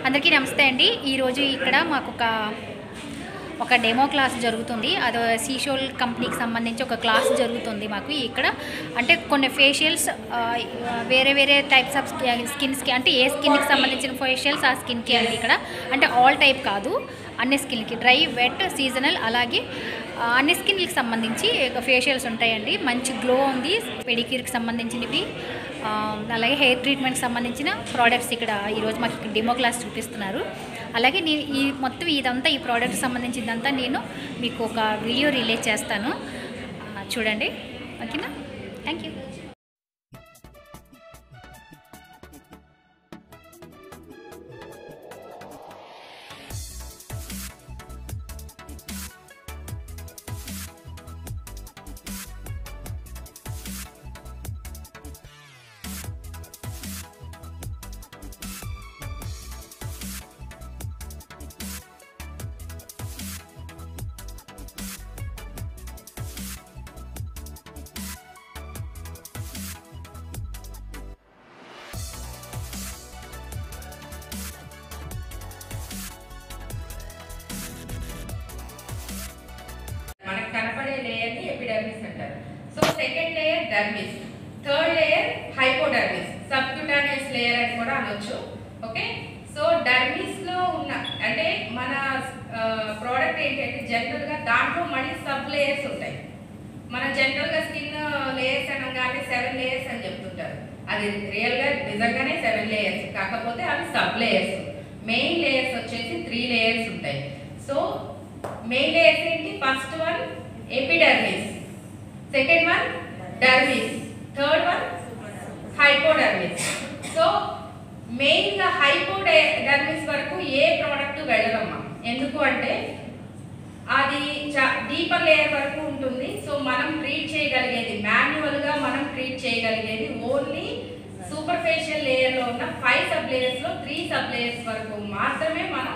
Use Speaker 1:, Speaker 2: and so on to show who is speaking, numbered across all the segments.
Speaker 1: అందరికీ నమస్తే అండి ఈరోజు ఇక్కడ మాకు ఒక ఒక డెమో క్లాస్ జరుగుతుంది అది సీషోల్ కంపెనీకి సంబంధించి ఒక క్లాస్ జరుగుతుంది మాకు ఇక్కడ అంటే కొన్ని ఫేషియల్స్ వేరే వేరే టైప్స్ ఆఫ్ స్కిన్స్కి అంటే ఏ స్కిన్కి సంబంధించిన ఫేషియల్స్ ఆ స్కిన్కి అండి ఇక్కడ అంటే ఆల్ టైప్ కాదు అన్ని స్కిన్కి డ్రై వెట్ సీజనల్ అలాగే ఆ, అన్ని స్కిన్కి సంబంధించి ఫేషియల్స్ ఉంటాయండి మంచి గ్లో ఉంది పెడిక్యూర్కి సంబంధించినవి ఆ, అలాగే హెయిర్ ట్రీట్మెంట్కి సంబంధించిన ప్రోడక్ట్స్ ఇక్కడ ఈరోజు మాకు ఇక్కడ డెమో క్లాస్ చూపిస్తున్నారు అలాగే నేను ఈ మొత్తం ఇదంతా ఈ ప్రోడక్ట్ సంబంధించిందంతా నేను మీకు ఒక వీడియో రిలీజ్ చేస్తాను ఆ, చూడండి ఓకేనా థ్యాంక్ యూ
Speaker 2: మనకు కనపడే లేయర్ ని ఎపిడర్మిస్ అంటారు so second layer dermis third layer hypodermis subcutaneous layer అని కూడా అనొచ్చు ఓకే సో డర్మిస్ లో ఉన్న అంటే మన ప్రోడక్ట్ ఏంటంటే జనరల్ గా దాంట్లో మళ్ళీ సబ్ లేయర్స్ ఉంటాయి మన జనరల్ గా స్కిన్ లేయర్స్ అనగానే సెవెన్ లేయర్స్ అని చెప్తుంటారు అది రియల్ గా నిజంగానే సెవెన్ లేయర్స్ కాకపోతే అవి సబ్ లేయర్స్ మెయిన్ లేయర్స్ వచ్చేసి త్రీ లేయర్స్ ఉంటాయి సో మెయిన్ లేయర్స్ ఏంటి first one epidermis second one dermis third one hypodermis so main గా హైపోడర్మిస్ వరకు ఏ ప్రోడక్ట్ వెళ్ళదమ్మా ఎందుకు అంటే అది డీపర్ లేయర్ వరకు ఉంటుంది సో మనం ట్రీట్ చేయగలిగేది మాన్యువల్ గా మనం ట్రీట్ చేయగలిగేది ఓన్లీ సూపర్ఫేషియల్ లేయర్ లో ఉన్న ఫైవ్ సబ్ లేయర్స్ లో త్రీ సబ్ లేయర్స్ వరకు మాత్రమే మనం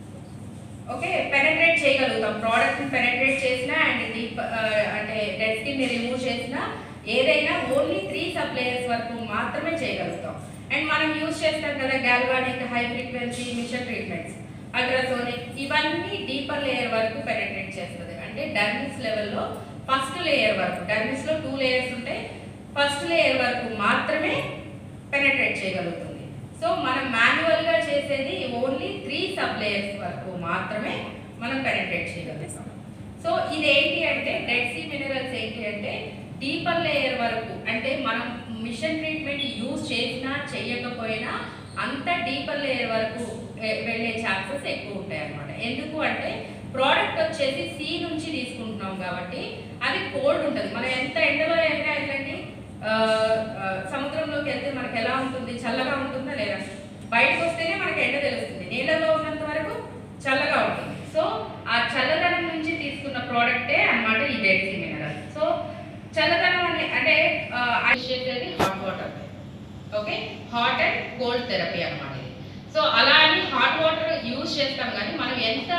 Speaker 2: ఓకే పెనట్రేట్ చేయగలుగుతాం ప్రోడక్ట్ ని పెనట్రేట్ చేసినా అండ్ డీప్ అంటే డెడ్ స్కిన్ ని రిమూవ్ చేసినా ఏదైనా ఓన్లీ త్రీ సబ్ లేయర్స్ వరకు మాత్రమే చేయగలుగుతాం అండ్ మనం యూజ్ చేస్తాం కదా galvanic high frequency machine treatments ultrasonic ఇవన్నీ డీపర్ లేయర్ వరకు పెనట్రేట్ చేస్తుంది అంటే డర్మిస్ లెవెల్లో ఫస్ట్ లేయర్ వరకు డర్మిస్ లో టూ లేయర్స్ ఉంటాయి ఫస్ట్ లేయర్ వరకు మాత్రమే పెనట్రేట్ చేయగలుగుతుంది సో మనం మాన్యువల్ గా చేసేది ఓన్లీ త్రీ సబ్ లేయర్స్ వరకు మాత్రమే మనం పెనట్రేట్ చేయగలుగుతాం సో ఇదేంటి అంటే డెడ్ సీ మినరల్స్ ఏంటి అంటే డీపర్ లేయర్ వరకు అంటే మనం మిషన్ ట్రీట్మెంట్ యూజ్ చేసినా చేయకపోయినా అంత డీపర్ లేయర్ వరకు వె- వెళ్ళే ఛాన్సెస్ ఎక్కువ ఉంటాయి అన్నమాట ఎందుకు అంటే ప్రోడక్ట్ వచ్చేసి సీ నుంచి తీసుకుంటున్నాం కాబట్టి అది కోల్డ్ ఉంటుంది మనం ఎంత ఎండలో అయినా వెళ్ళండి ఆ, ఆ, సముద్రంలోకి వెళ్తే మనకి ఎలా ఉంటుంది చల్లగా ఉంటుందా లేదా బయటకు వస్తేనే మనకి ఎండ తెలుస్తుంది నీళ్ళలో ఉన్నంత వరకు చల్లగా ఉంటుంది సో ఆ చల్లదనం నుంచి తీసుకున్న ప్రోడక్టే అన్నమాట ఈ డెడ్ సీ మినరల్ సో చల్లదనం అనే అంటే ఐస్ చేసేది hot water okay hot and cold therapy అన్నమాట ఇది సో అలా అని హాట్ వాటర్ యూజ్ చేస్తాం కానీ మనం ఎంత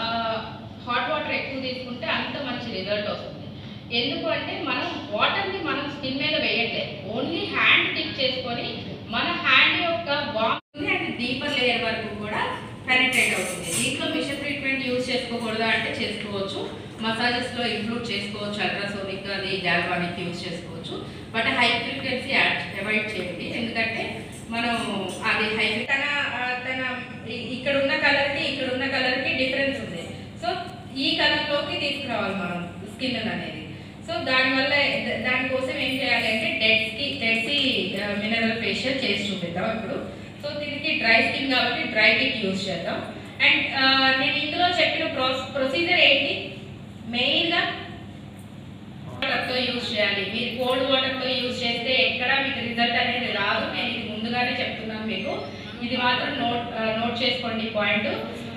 Speaker 2: హాట్ వాటర్ ఎక్కువ తీసుకుంటే అంత మంచి రిజల్ట్ వస్తుంది ఎందుకు అంటే మనం వాటర్ ని మనం స్కిన్ మీద వేయట్లేదు ఓన్లీ హ్యాండ్ టిక్ చేసుకొని మన హ్యాండ్ యొక్క వామ్ అండ్ డీపర్ లేయర్ వరకు కూడా పెనిట్రేట్ అవుతుంది దీంట్లో మిషన్ ట్రీట్మెంట్ యూజ్ చేసుకోకూడదా అంటే చేసుకోవచ్చు మసాజెస్ లో ఇంక్లూడ్ చేసుకోవచ్చు అల్ట్రాసోనిక్ అది గాల్వానిక్ యూజ్ చేసుకోవచ్చు బట్ హై ఫ్రీక్వెన్సీ అవాయిడ్ చేయండి ఎందుకంటే మనం అది హై తన ఆ, తన ఇ- ఇక్కడ ఉన్న కలర్ కి ఇక్కడ ఉన్న కలర్ కి డిఫరెన్స్ ఉంది సో ఈ కలర్ లోకి తీసుకురావాలి మనం స్కిన్ అనేది సో దానివల్ల ద- దానికోసం ఏం చేయాలి అంటే డెడ్ కి డెడ్ సి మినరల్ ఫేషియల్ చేసి చూపిద్దాం ఇప్పుడు సో దీనికి డ్రై స్కిన్ కాబట్టి డ్రై కిట్ యూజ్ చేద్దాం అండ్ నేను ఇందులో చెప్పిన ప్రొసీజర్ ఏంటి మెయిన్ గా వాటర్ తో యూజ్ చేయాలి మీరు కోల్డ్ వాటర్ తో యూజ్ చేస్తే ఎక్కడ మీకు రిజల్ట్ అనేది రాదు నేను ఇది ముందుగానే చెప్తున్నాను మీకు ఇది మాత్రం నోట్ నోట్ చేసుకోండి point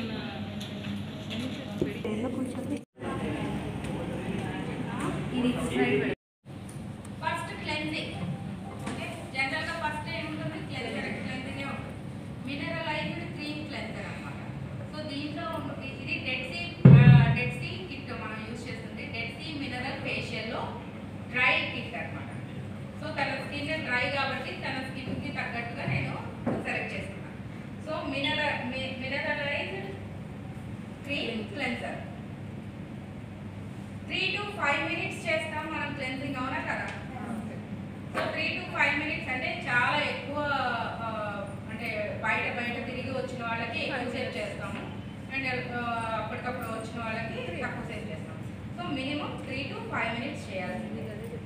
Speaker 2: first cleansing okay general గా ఫస్ట్ ఏముంటుంది క్లెన్జర్ క్లెన్జింగ్ ఉంటుంది మినరల్ ఐజ్డ్ క్రీమ్ క్లెన్జర్ అన్నమాట సో దీంట్లో ఉన్న- ఇది dead sea dead sea kit మనం యూజ్ చేస్తుంది డెడ్ సీ మినరల్ ఫేషియల్ లో డ్రై కిట్ అన్నమాట సో తన స్కిన్ డ్రై కాబట్టి తన స్కిన్ కి తగ్గట్టుగా నేను సెలెక్ట్ చేసుకున్నాను so mineral cream cleanser three to five minutes చేస్తాం మనం క్లెన్సింగ్ అవునా కదా so three to five minutes అంటే చాలా ఎక్కువ ఆ, అంటే బయట బయట తిరిగి వచ్చిన వాళ్ళకి ఎక్కువ సేవ్ చేస్తాము అండ్ అప్పటికప్పుడు వచ్చిన వాళ్ళకి తక్కువ సేవ్ చేస్తాం so minimum three to five minutes చేయాల్సింది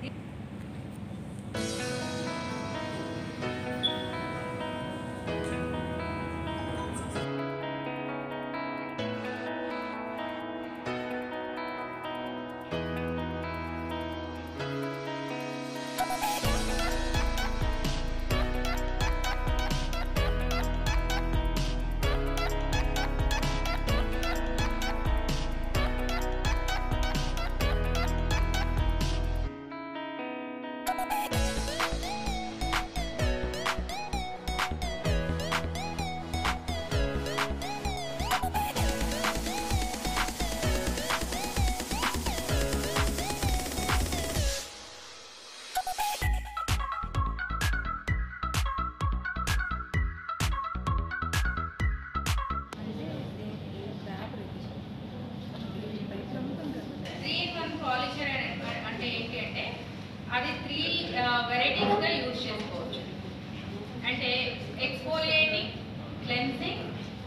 Speaker 2: త్రీ ఇన్ వన్ పాలిషర్ అంటే ఏంటి అంటే అది త్రీ వెరైటీస్గా యూజ్ చేసుకోవచ్చు అంటే ఎక్స్పోలియేటింగ్ క్లెన్సింగ్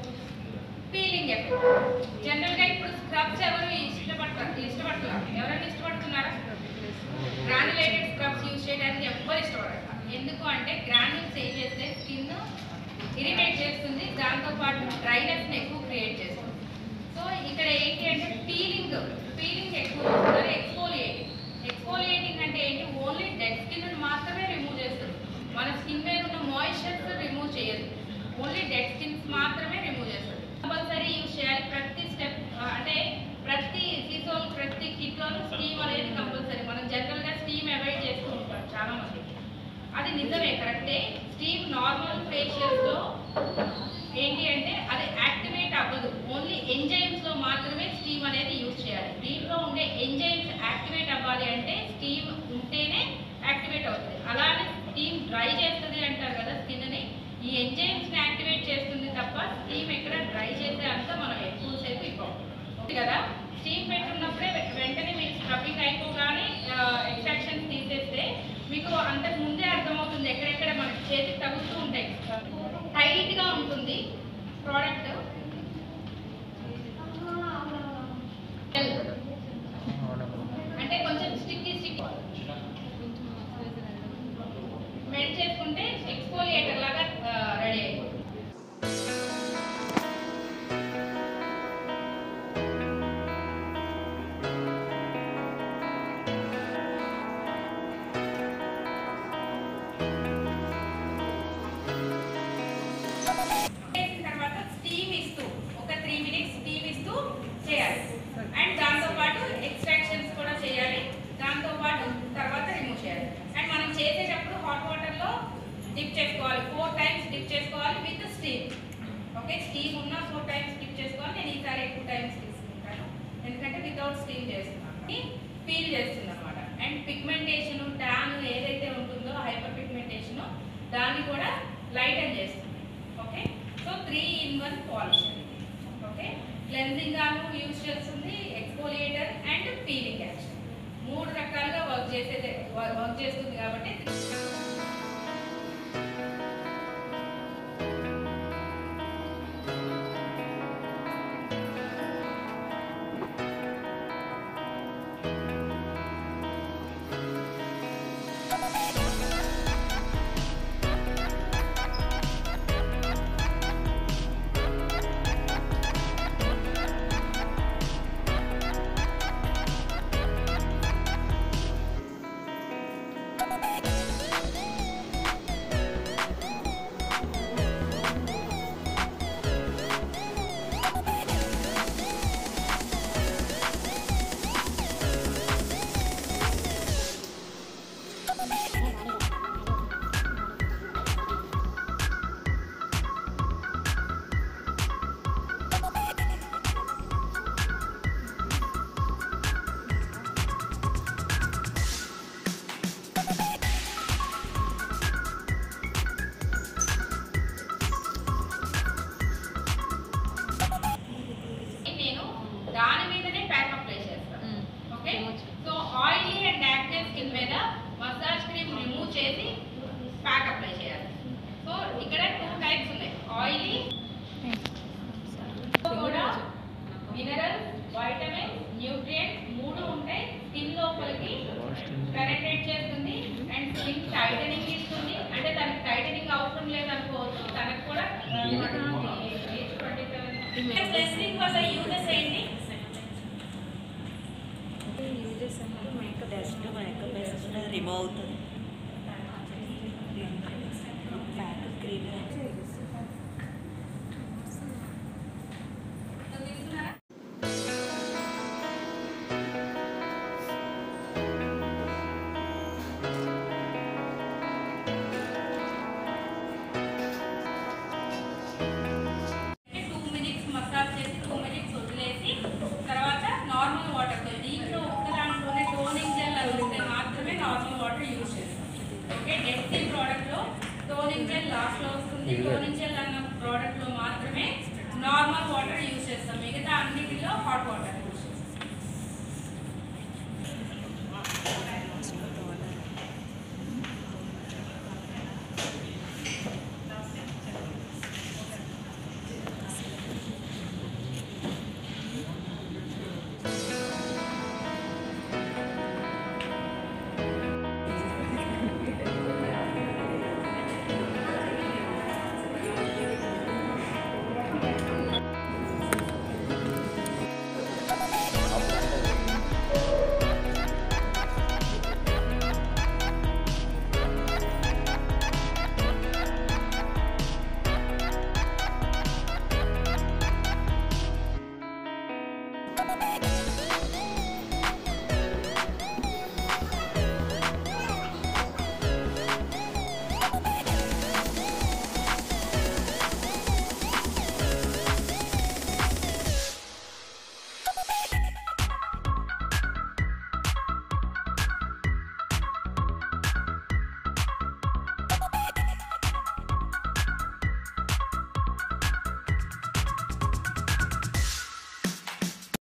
Speaker 2: పీలింగ్ ఎఫెక్ట్ జనరల్గా ఇప్పుడు స్క్రబ్స్ ఎవరు ఇష్టపడతారు ఇష్టపడుతున్నారు ఎవరైనా ఇష్టపడుతున్నారా గ్రానులేటెడ్ స్క్రబ్స్ యూజ్ చేయడానికి ఎవ్వరు ఇష్టపడరు ఎందుకు అంటే గ్రాన్యూల్స్ ఏం చేస్తే స్కిన్ ఇరిటేట్ చేస్తుంది దాంతోపాటు డ్రైనెస్ని ఎక్కువ క్రియేట్ చేస్తుంది సో ఇక్కడ ఏంటి అంటే పీలింగ్ పీలింగ్ ఎక్కువ చేస్తున్నారు ఎక్స్పోలియేటింగ్ ఎక్స్పోలియేటింగ్ అంటే ఏంటి ఓన్లీ డెడ్ స్కిన్ మాత్రమే రిమూవ్ చేస్తుంది మన స్కిన్ మీద ఉన్న మాయిశ్చర్స్ రిమూవ్ చేయదు ఓన్లీ డెడ్ స్కిన్స్ మాత్రమే రిమూవ్ చేస్తుంది కంపల్సరీ యూజ్ చేయాలి ప్రతి స్టెప్ అంటే ప్రతి సీసోల్ ప్రతి కిట్లోనూ స్టీమ్ అనేది కంపల్సరీ మనం జనరల్గా స్టీమ్ అవాయిడ్ చేస్తూ ఉంటాం చాలా మంది అది నిజమే కరెక్టే స్టీమ్ నార్మల్ ఫేషియల్స్లో ఏంటి అంటే అది యాక్టివేట్ అవ్వదు ఓన్లీ ఎంజైమ్స్ లో మాత్రమే స్టీమ్ అనేది యూజ్ చేయాలి దీంట్లో ఉండే ఎంజైమ్స్ యాక్టివేట్ అవ్వాలి అంటే స్టీమ్ ఉంటేనే యాక్టివేట్ అవుతుంది అలానే స్టీమ్ డ్రై చేస్తుంది అంటారు కదా స్కిన్ ని ఈ ఎంజైమ్స్ ని యాక్టివేట్ చేస్తుంది తప్ప స్టీమ్ ఎక్కడ డ్రై చేసే అంత మనం ఎక్కువసేపు ఇవ్వం ఓకే కదా స్టీమ్ పెట్టున్నప్పుడే వె- వెంటనే మీకు స్క్రబ్బింగ్ అయిపోగానే ఎక్స్ట్రాక్షన్స్ తీసేస్తే మీకు అంతకు ముందే అర్థమవుతుంది ఎక్కడెక్కడ మనకి చేతికి తగులుతూ ఉంటాయి టైట్ గా ఉంటుంది ప్రోడక్ట్ అంటే కొంచెం స్టిక్ స్టిక్ మెల్ట్ చేసుకుంటే ఎక్స్పోలియేటర్ లాగా రెడీ అయిపోతుంది చేసిన తర్వాత స్టీమ్ ఇస్తూ ఒక త్రీ మినిట్స్ స్టీమ్ ఇస్తూ చేయాలి అండ్ దాంతో పాటు ఎక్స్ట్రాక్షన్స్ కూడా చేయాలి దాంతో పాటు తర్వాత రిమూవ్ చేయాలి అండ్ మనం చేసేటప్పుడు హాట్ వాటర్ లో డిప్ చేసుకోవాలి ఫోర్ టైమ్స్ డిప్ చేసుకోవాలి విత్ స్టీమ్ ఓకే స్టీమ్ ఉన్న ఫోర్ టైమ్స్ డిప్ చేసుకోవాలి నేను ఈసారి ఎక్కువ టైమ్స్ తీసుకుంటాను ఎందుకంటే వితౌట్ స్టీమ్ చేస్తున్నాను ఫీల్ చేస్తుంది అనమాట అండ్ పిగ్మెంటేషన్ ట్యాన్ ఏదైతే ఉంటుందో హైపర్ పిగ్మెంటేషన్ దాన్ని కూడా లైటన్ చేస్తుంది okay so three in one polish okay cleansing గాను యూజ్ చేస్తుంది ఎక్స్పోలియేటర్ అండ్ పీలింగ్ యాక్షన్ మూడు రకాలుగా వర్క్ చేసేది వర్క్ చేస్తుంది కాబట్టి క్లస్టరింగ్ వల్ల యూజెస్ ఏంటి
Speaker 3: యూజెస్ అంటే మేకప్ డస్ట్ మేకప్ వేసుకుంటే రిమూవ్ అవుతుంది pack cream
Speaker 2: two minutes massage చేసి టూ మినిట్స్ వదిలేసి తర్వాత నార్మల్ వాటర్తో దీంట్లో ఒక్క దాంట్లోనే టోనింగ్ జెల్ అని ఉంటే మాత్రమే నార్మల్ వాటర్ యూజ్ చేస్తాం ఓకే డెస్టీ ప్రోడక్ట్లో టోనింగ్ జెల్ లాస్ట్లో వస్తుంది టోనింగ్ జెల్ అన్న ప్రోడక్ట్లో మాత్రమే నార్మల్ వాటర్ యూజ్ చేస్తాం మిగతా అన్నిటిలో హాట్ వాటర్